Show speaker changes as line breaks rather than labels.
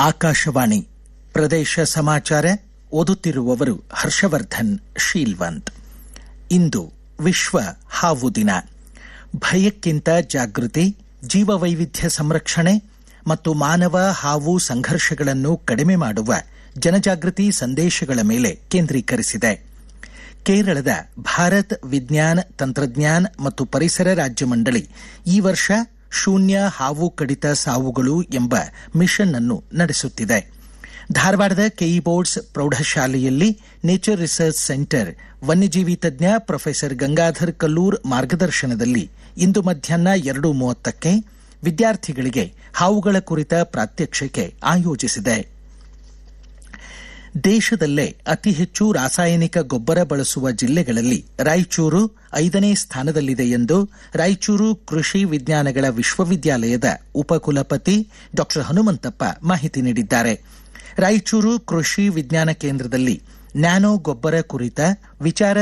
ಆಕಾಶವಾಣಿ ಪ್ರದೇಶ ಸಮಾಚಾರ ಓದುತ್ತಿರುವವರು ಹರ್ಷವರ್ಧನ್ ಶೀಲ್ವಂತ್ ಇಂದು ವಿಶ್ವ ಹಾವು ದಿನ ಭಯಕ್ಕಿಂತ ಜಾಗೃತಿ ಜೀವವೈವಿಧ್ಯ ಸಂರಕ್ಷಣೆ ಮತ್ತು ಮಾನವ ಹಾವು ಸಂಘರ್ಷಗಳನ್ನು ಕಡಿಮೆ ಮಾಡುವ ಜನಜಾಗೃತಿ ಸಂದೇಶಗಳ ಮೇಲೆ ಕೇಂದ್ರೀಕರಿಸಿದೆ ಕೇರಳದ ಭಾರತ್ ವಿಜ್ಞಾನ ತಂತ್ರಜ್ಞಾನ ಮತ್ತು ಪರಿಸರ ರಾಜ್ಯ ಮಂಡಳಿ ಈ ವರ್ಷ ಶೂನ್ಯ ಹಾವು ಕಡಿತ ಸಾವುಗಳು ಎಂಬ ಮಿಷನ್ ಅನ್ನು ನಡೆಸುತ್ತಿದೆ ಧಾರವಾಡದ ಕೆಇ ಬೋರ್ಡ್ಸ್ ಪ್ರೌಢಶಾಲೆಯಲ್ಲಿ ನೇಚರ್ ರಿಸರ್ಚ್ ಸೆಂಟರ್ ವನ್ಯಜೀವಿ ತಜ್ಞ ಪ್ರೊಫೆಸರ್ ಗಂಗಾಧರ್ ಕಲ್ಲೂರ್ ಮಾರ್ಗದರ್ಶನದಲ್ಲಿ ಇಂದು ಮಧ್ಯಾಹ್ನ ಎರಡು ಮೂವತ್ತಕ್ಕೆ ವಿದ್ಯಾರ್ಥಿಗಳಿಗೆ ಹಾವುಗಳ ಕುರಿತ ಪ್ರಾತ್ಯಕ್ಷಿಕೆ ಆಯೋಜಿಸಿದೆ ದೇಶದಲ್ಲೇ ಅತಿ ಹೆಚ್ಚು ರಾಸಾಯನಿಕ ಗೊಬ್ಬರ ಬಳಸುವ ಜಿಲ್ಲೆಗಳಲ್ಲಿ ರಾಯಚೂರು ಐದನೇ ಸ್ಥಾನದಲ್ಲಿದೆ ಎಂದು ರಾಯಚೂರು ಕೃಷಿ ವಿಜ್ಞಾನಗಳ ವಿಶ್ವವಿದ್ಯಾಲಯದ ಉಪಕುಲಪತಿ ಡಾ ಹನುಮಂತಪ್ಪ ಮಾಹಿತಿ ನೀಡಿದ್ದಾರೆ ರಾಯಚೂರು ಕೃಷಿ ವಿಜ್ಞಾನ ಕೇಂದ್ರದಲ್ಲಿ ನ್ಯಾನೋ ಗೊಬ್ಬರ ಕುರಿತ ವಿಚಾರ